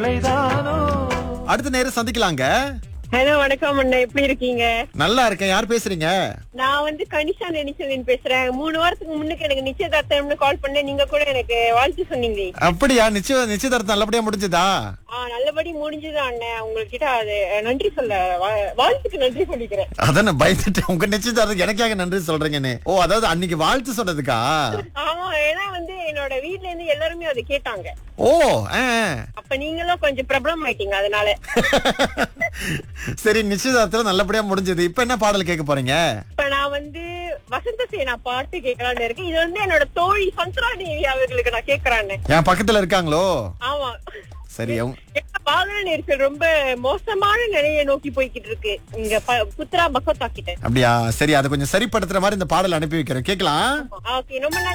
அடுத்த நேரம் சந்திக்கலாங்க ஹலோ வணக்கம் அண்ணா எப்படி இருக்கீங்க நல்லா இருக்கேன் யார் பேசுறீங்க நான் வந்து கனிஷா நினைச்சதின் பேசுறேன் மூணு வாரத்துக்கு முன்னுக்கு எனக்கு நிச்சயதார்த்தம்னு கால் பண்ணேன் நீங்க கூட எனக்கு வாழ்த்து சொன்னீங்க அப்படியா நிச்சய நிச்சயதார்த்தம் நல்லபடியா முடிஞ்சதா ஆ நல்லபடி முடிஞ்சுதான் அண்ணன் உங்ககிட்ட அது அஹ், நன்றி சொல்ல வா- வாழ்த்துக்கு நன்றி சொல்லிக்கிறேன் அதான பயந்துட்டு உங்க நிச்சயதார்த்தம் எனக்காக நன்றி சொல்றீங்கன்னு ஓ அதாவது அன்னைக்கு வாழ்த்து சொன்னதுக்கா ஆமா ஏன்னா வந்து என்னோட வீட்ல இருந்து எல்லாருமே அதை கேட்டாங்க ஓ ஆ. அப்ப நீங்களும் கொஞ்சம் பிரபலம் ஆயிட்டீங்க அதனால சரி நிச்சயதார்த்தம் நல்லபடியா முடிஞ்சது இப்ப என்ன பாடல் கேட்க போறீங்க இப்ப நான் வந்து வசந்த சேனா பாட்டு கேட்கலான்னு இருக்கேன் இது வந்து என்னோட தோழி சந்திரா தேவி அவர்களுக்கு நான் கேக்குறான்னு என் பக்கத்துல இருக்காங்களோ ஆமா சரி அவங்க ஏன்னா வாகன நெரிசல் ரொம்ப மோசமான நிலையை நோக்கி போய்கிட்டு இருக்கு இங்க ப- புத்ரா பகோத்தா கிட்ட அப்படியா சரி அதை கொஞ்சம் சரிப்படுத்துற மாதிரி இந்த பாடல் அனுப்பி வைக்கிறேன் கேக்கலாம் ஓகே ரொம்ப நன்றி